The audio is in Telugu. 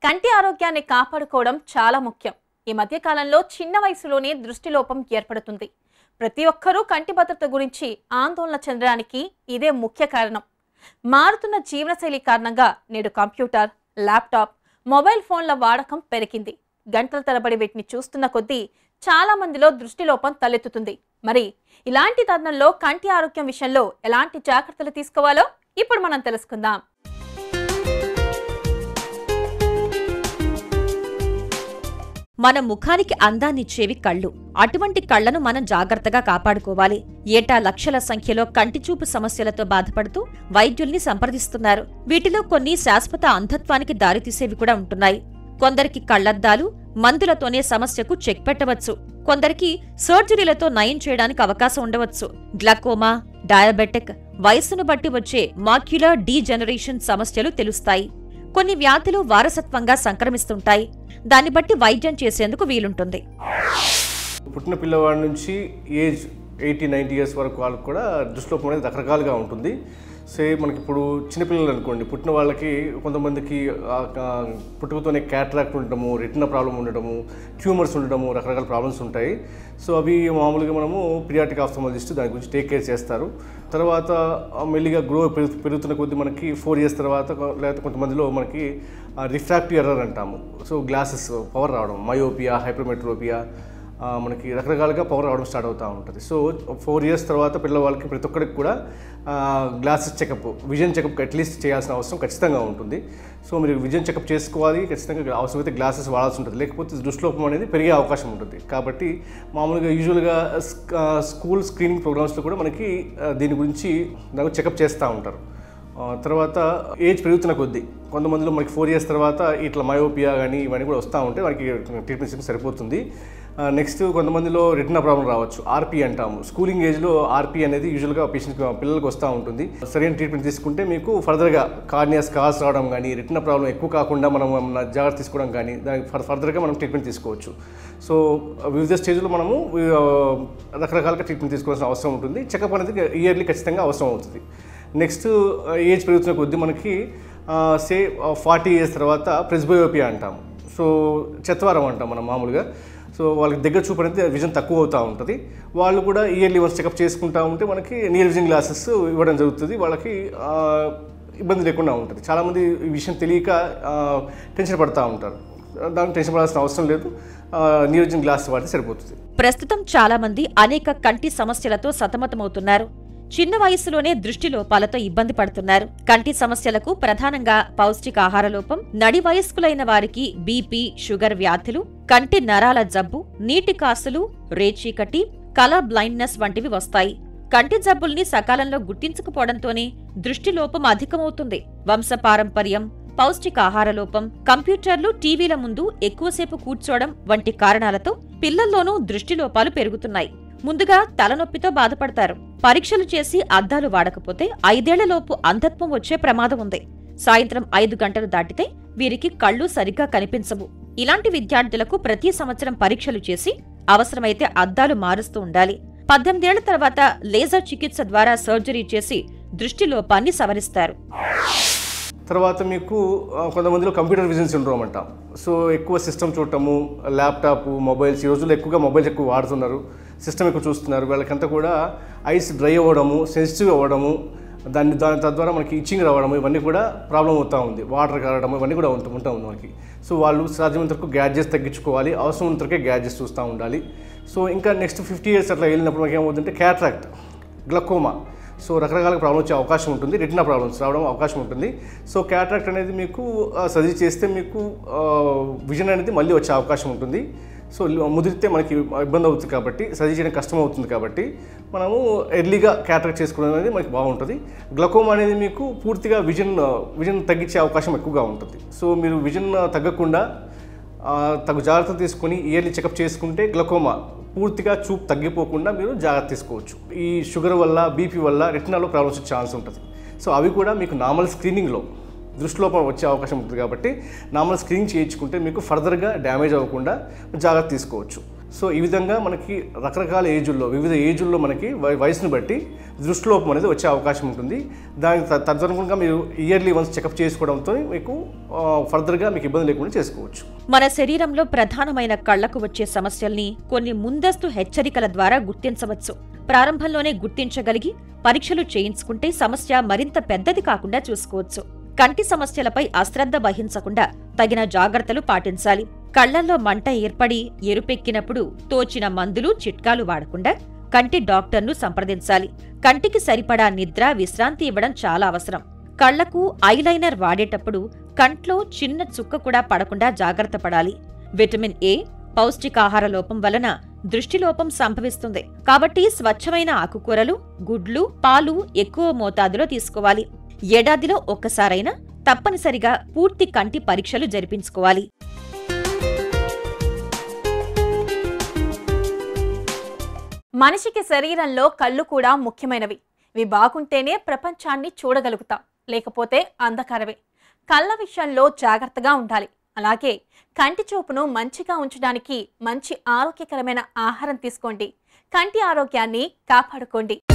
కంటి ఆరోగ్యాన్ని కాపాడుకోవడం చాలా ముఖ్యం ఈ మధ్య కాలంలో చిన్న వయసులోనే దృష్టిలోపం ఏర్పడుతుంది ప్రతి ఒక్కరూ కంటి భద్రత గురించి ఆందోళన చెందడానికి ఇదే ముఖ్య కారణం మారుతున్న జీవనశైలి కారణంగా నేడు కంప్యూటర్ ల్యాప్టాప్ మొబైల్ ఫోన్ల వాడకం పెరిగింది గంటల తరబడి వీటిని చూస్తున్న కొద్దీ చాలా మందిలో దృష్టిలోపం తలెత్తుతుంది మరి ఇలాంటి తరుణంలో కంటి ఆరోగ్యం విషయంలో ఎలాంటి జాగ్రత్తలు తీసుకోవాలో ఇప్పుడు మనం తెలుసుకుందాం మన ముఖానికి అందాన్నిచ్చేవి కళ్ళు అటువంటి కళ్లను మనం జాగ్రత్తగా కాపాడుకోవాలి ఏటా లక్షల సంఖ్యలో కంటిచూపు సమస్యలతో బాధపడుతూ వైద్యుల్ని సంప్రదిస్తున్నారు వీటిలో కొన్ని శాశ్వత అంధత్వానికి దారితీసేవి కూడా ఉంటున్నాయి కొందరికి కళ్లద్దాలు మందులతోనే సమస్యకు చెక్ పెట్టవచ్చు కొందరికి సర్జరీలతో నయం చేయడానికి అవకాశం ఉండవచ్చు గ్లకోమా డయాబెటిక్ వయస్సును బట్టి వచ్చే మాక్యులర్ డీజనరేషన్ సమస్యలు తెలుస్తాయి కొన్ని వ్యాధులు వారసత్వంగా సంక్రమిస్తుంటాయి దాన్ని బట్టి వైద్యం చేసేందుకు వీలుంటుంది పుట్టిన పిల్లవాడి నుంచి ఏజ్ ఎయిటీ నైంటీ ఇయర్స్ వరకు వాళ్ళకి కూడా దృష్టిలోపం అనేది రకరకాలుగా ఉంటుంది సే మనకి ఇప్పుడు చిన్నపిల్లలు అనుకోండి పుట్టిన వాళ్ళకి కొంతమందికి ఆ, ఆ, పుట్టుకతోనే క్యాట్రాక్ట్ ఉండటము రెటినా ప్రాబ్లం ఉండటము ట్యూమర్స్ ఉండటము రకరకాల ప్రాబ్లమ్స్ ఉంటాయి సో అవి మామూలుగా మనము పిరియాటిక్ ఆఫ్థమాలజిస్ట్ దాని గురించి టేక్ కేర్ చేస్తారు తర్వాత ఆ, మెల్లిగా గ్రో పెరుగు పెరుగుతున్న కొద్దీ మనకి ఫోర్ ఇయర్స్ తర్వాత కొ- లేకపోతే కొంతమందిలో మనకి రిఫ్రాక్టివ్ ఎర్రర్ అంటాము సో గ్లాసెస్ పవర్ రావడం మయోపియా హైపర్మెట్రోపియా ఆ, మనకి రకరకాలుగా పవర్ రావడం స్టార్ట్ అవుతూ ఉంటుంది సో ఫోర్ ఇయర్స్ తర్వాత పిల్లవాళ్ళకి ప్రతి ఒక్కరికి కూడా glasses checkup vision checkup at least చేయాల్సిన అవసరం ఖచ్చితంగా ఉంటుంది సో మీరు విజన్ చెకప్ చేసుకోవాలి ఖచ్చితంగా అవసరమైతే గ్లాసెస్ వాడాల్సి ఉంటుంది లేకపోతే దృష్టిలోపం అనేది పెరిగే అవకాశం ఉంటుంది కాబట్టి మామూలుగా యూజువల్గా స్కూల్ స్క్రీనింగ్ ప్రోగ్రామ్స్లో కూడా మనకి ఆ, దీని గురించి దానికి చెకప్ చేస్తూ ఉంటారు ఆ, తర్వాత ఏజ్ పెరుగుతున్న కొద్దీ కొంతమందిలో మనకి ఫోర్ ఇయర్స్ తర్వాత ఇట్లా మయోపియా కానీ ఇవన్నీ కూడా వస్తూ ఉంటే మనకి ట్రీట్మెంట్ సిస్టమ్ సరిపోతుంది నెక్స్ట్ కొంతమందిలో రెటినా ప్రాబ్లం రావచ్చు ఆర్పీ అంటాము స్కూలింగ్ ఏజ్లో ఆర్పీ అనేది యూజువల్గా పేషెంట్ పిల్లలకు వస్తూ ఉంటుంది సరైన ట్రీట్మెంట్ తీసుకుంటే మీకు ఫర్దర్గా కార్నియా స్కార్స్ రావడం కానీ రెటినా ప్రాబ్లం ఎక్కువ కాకుండా మనం ఏమన్నా జాగ్రత్త తీసుకోవడం కానీ దానికి ఫర్ ఫర్దర్గా మనం ట్రీట్మెంట్ తీసుకోవచ్చు సో వివిధ స్టేజ్లో మనము ఆ, రకరకాలుగా ట్రీట్మెంట్ తీసుకోవాల్సిన అవసరం ఉంటుంది చెకప్ అనేది ఇయర్లీ ఖచ్చితంగా అవసరం అవుతుంది నెక్స్ట్ ఏజ్ పెరుగుతున్న కొద్దీ మనకి సే ఫార్టీ ఇయర్స్ తర్వాత ప్రెస్బయోపియా అంటాము సో చెత్తవారం అంటాం మనం మామూలుగా సో వాళ్ళకి దగ్గర చూపు అనేది విజన్ తక్కువ అవుతూ ఉంటుంది వాళ్ళు కూడా ఇయర్లీ వన్స్ చెకప్ చేసుకుంటూ ఉంటే మనకి నియర్ విజన్ గ్లాసెస్ ఇవ్వడం జరుగుతుంది వాళ్ళకి ఆ, ఇబ్బంది లేకుండా ఉంటుంది చాలామంది ఈ విషయం తెలియక ఆ, టెన్షన్ పడుతూ ఉంటారు దానికి టెన్షన్ పడాల్సిన అవసరం లేదు నియర్ విజన్ గ్లాస్ వాడితే సరిపోతుంది ప్రస్తుతం చాలా మంది అనేక కంటి సమస్యలతో సతమతమవుతున్నారు చిన్న వయసులోనే దృష్టి లోపాలతో ఇబ్బంది పడుతున్నారు కంటి సమస్యలకు ప్రధానంగా పౌష్టికాహార లోపం నడి వయస్కులైన వారికి బీపీ షుగర్ వ్యాధులు కంటి నరాల జబ్బు నీటి కాసులు రేచీకటి కలర్ బ్లైండ్నెస్ వంటివి వస్తాయి కంటి జబ్బుల్ని సకాలంలో గుర్తించకపోవడంతోనే దృష్టి లోపం అధికమవుతుంది వంశపారంపర్యం పౌష్టికాహార లోపం కంప్యూటర్లు టీవీల ముందు ఎక్కువసేపు కూర్చోవడం వంటి కారణాలతో పిల్లల్లోనూ దృష్టి లోపాలు పెరుగుతున్నాయి ముందుగా తలనొప్పితో బాధపడతారు పరీక్షలు చేసి అద్దాలు వాడకపోతే ఐదేళ్లలోపు అంధత్వం వచ్చే ప్రమాదం ఉంది సాయంత్రం ఐదు గంటలు దాటితే వీరికి కళ్ళు సరిగ్గా కనిపించవు ఇలాంటి విద్యార్థులకు ప్రతి సంవత్సరం పరీక్షలు చేసి అవసరమైతే అద్దాలు మారుస్తూ ఉండాలి పద్దెనిమిదేళ్ల తర్వాత లేజర్ చికిత్స ద్వారా సర్జరీ చేసి దృష్టి లోపాన్ని సవరిస్తారు తర్వాత మీకు ఆ, కొంతమందిలో కంప్యూటర్ విజన్ సిండ్రోమ్ అంటాం సో ఎక్కువ సిస్టమ్ చూడటము ల్యాప్టాప్ మొబైల్స్ ఈ రోజుల్లో ఎక్కువగా మొబైల్స్ ఎక్కువ వాడుతున్నారు సిస్టమ్ ఎక్కువ చూస్తున్నారు వాళ్ళకంతా కూడా ఐస్ డ్రై అవ్వడము సెన్సిటివ్ అవ్వడము దాన్ని దాని తద్వారా మనకి ఇచ్చింగ్ రావడము ఇవన్నీ కూడా ప్రాబ్లం అవుతూ ఉంది వాటర్ కారడము ఇవన్నీ కూడా ఉంటూ ఉంటా ఉంది మనకి సో వాళ్ళు సాధ్యమైనంత వరకు గ్యాడ్జెట్స్ తగ్గించుకోవాలి అవసరం ఉన్నంత వరకే గ్యాడ్జెట్స్ చూస్తూ ఉండాలి సో ఇంకా నెక్స్ట్ ఫిఫ్టీ ఇయర్స్ అట్లా వెళ్ళినప్పుడు మనకి ఏమవుతుందంటే క్యాట్రాక్ట్ గ్లకోమా సో రకరకాల ప్రాబ్లమ్ వచ్చే అవకాశం ఉంటుంది రెటినా ప్రాబ్లమ్స్ రావడం అవకాశం ఉంటుంది సో క్యాట్రాక్ట్ అనేది మీకు సర్జరీ చేస్తే మీకు విజన్ అనేది మళ్ళీ వచ్చే అవకాశం ఉంటుంది సో ముదిరితే మనకి ఇబ్బంది అవుతుంది కాబట్టి సర్జరీ చేయడం కష్టం అవుతుంది కాబట్టి మనము ఎర్లీగా క్యాట్రాక్ట్ చేసుకోవడం అనేది మనకి బాగుంటుంది గ్లకోమా అనేది మీకు పూర్తిగా విజన్ విజన్ తగ్గించే అవకాశం ఎక్కువగా ఉంటుంది సో మీరు విజన్ తగ్గకుండా ఆ, తగు జాగ్రత్త తీసుకొని ఇయర్లీ చెకప్ చేసుకుంటే గ్లకోమా పూర్తిగా చూపు తగ్గిపోకుండా మీరు జాగ్రత్త తీసుకోవచ్చు ఈ షుగర్ వల్ల బీపీ వల్ల రెటినాలో ప్రాబ్లమ్స్ వచ్చే ఛాన్స్ ఉంటుంది సో అవి కూడా మీకు నార్మల్ స్క్రీనింగ్లో దృష్టిలోపం వచ్చే అవకాశం ఉంటుంది కాబట్టి నార్మల్ స్క్రీనింగ్ చేయించుకుంటే మీకు ఫర్దర్గా డ్యామేజ్ అవ్వకుండా జాగ్రత్త తీసుకోవచ్చు సో ఈ విధంగా మనకి రకరకాల ఏజుల్లో వివిధ ఏజుల్లో మనకి వయ- వయసుని బట్టి దృష్టిలోపం అనేది వచ్చే అవకాశం ఉంటుంది దానికి త- తదనుగుణంగా మీరు ఇయర్లీ వన్స్ చెకప్ చేసుకోవడంతో మీకు ఫర్దర్గా మీకు ఇబ్బంది లేకుండా చేసుకోవచ్చు మన శరీరంలో ప్రధానమైన కళ్లకు వచ్చే సమస్యల్ని కొన్ని ముందస్తు హెచ్చరికల ద్వారా గుర్తించవచ్చు ప్రారంభంలోనే గుర్తించగలిగి పరీక్షలు చేయించుకుంటే సమస్య మరింత పెద్దది కాకుండా చూసుకోవచ్చు కంటి సమస్యలపై అశ్రద్ధ వహించకుండా తగిన జాగ్రత్తలు పాటించాలి కళ్లల్లో మంట ఏర్పడి ఎరుపెక్కినప్పుడు తోచిన మందులు చిట్కాలు వాడకుండా కంటి డాక్టర్ను సంప్రదించాలి కంటికి సరిపడా నిద్ర విశ్రాంతి ఇవ్వడం చాలా అవసరం కళ్లకు ఐలైనర్ వాడేటప్పుడు కంట్లో చిన్న చుక్క కూడా పడకుండా జాగ్రత్త పడాలి విటమిన్ ఏ పౌష్టికాహార లోపం వలన దృష్టిలోపం సంభవిస్తుంది కాబట్టి స్వచ్ఛమైన ఆకుకూరలు గుడ్లు పాలు ఎక్కువ మోతాదులో తీసుకోవాలి ఏడాదిలో ఒక్కసారైనా తప్పనిసరిగా పూర్తి కంటి పరీక్షలు జరిపించుకోవాలి మనిషికి శరీరంలో కళ్ళు కూడా ముఖ్యమైనవి ఇవి బాగుంటేనే ప్రపంచాన్ని చూడగలుగుతాం లేకపోతే అంధకారమే కళ్ళ విషయంలో జాగ్రత్తగా ఉండాలి అలాగే కంటి చూపును మంచిగా ఉంచడానికి మంచి ఆరోగ్యకరమైన ఆహారం తీసుకోండి కంటి ఆరోగ్యాన్ని కాపాడుకోండి